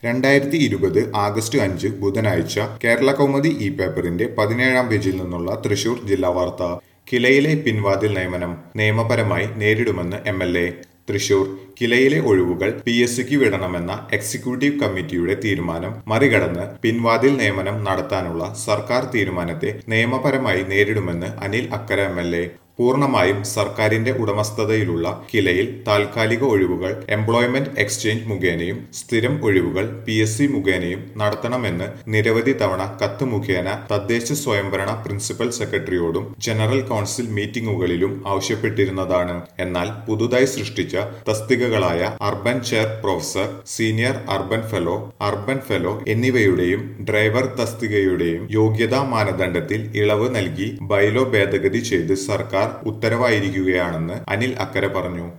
രണ്ടായിരത്തി ഇരുപത് ആഗസ്റ്റ് അഞ്ച് ബുധനാഴ്ച കേരള കൗമുദി ഇ പേപ്പറിന്റെ പതിനേഴാം പേജിൽ നിന്നുള്ള തൃശൂർ ജില്ലാ വാർത്ത കിലയിലെ പിൻവാതിൽ നിയമനം നിയമപരമായി നേരിടുമെന്ന് എം എൽ എ തൃശൂർ കിലയിലെ ഒഴിവുകൾ പി എസ് സിക്ക് വിടണമെന്ന എക്സിക്യൂട്ടീവ് കമ്മിറ്റിയുടെ തീരുമാനം മറികടന്ന് പിൻവാതിൽ നിയമനം നടത്താനുള്ള സർക്കാർ തീരുമാനത്തെ നിയമപരമായി നേരിടുമെന്ന് Anil Akkara M L A പൂർണ്ണമായും സർക്കാരിന്റെ ഉടമസ്ഥതയിലുള്ള കിലയിൽ താൽക്കാലിക ഒഴിവുകൾ എംപ്ലോയ്മെന്റ് എക്സ്ചേഞ്ച് മുഖേനയും സ്ഥിരം ഒഴിവുകൾ പി എസ് സി മുഖേനയും നടത്തണമെന്ന് നിരവധി തവണ കത്ത് മുഖേന തദ്ദേശ സ്വയംഭരണ പ്രിൻസിപ്പൽ സെക്രട്ടറിയോടും ജനറൽ കൗൺസിൽ മീറ്റിംഗുകളിലും ആവശ്യപ്പെട്ടിരുന്നതാണ് എന്നാൽ പുതുതായി സൃഷ്ടിച്ച തസ്തികകളായ urban chair professor senior urban fellow urban fellow എന്നിവയുടെയും ഡ്രൈവർ തസ്തികയുടെയും യോഗ്യതാ മാനദണ്ഡത്തിൽ ഇളവ് നൽകി ബൈലോ ഭേദഗതി ചെയ്ത് സർക്കാർ ഉത്തരവായിരിക്കുകയാണെന്ന് അനിൽ അക്കരെ പറഞ്ഞു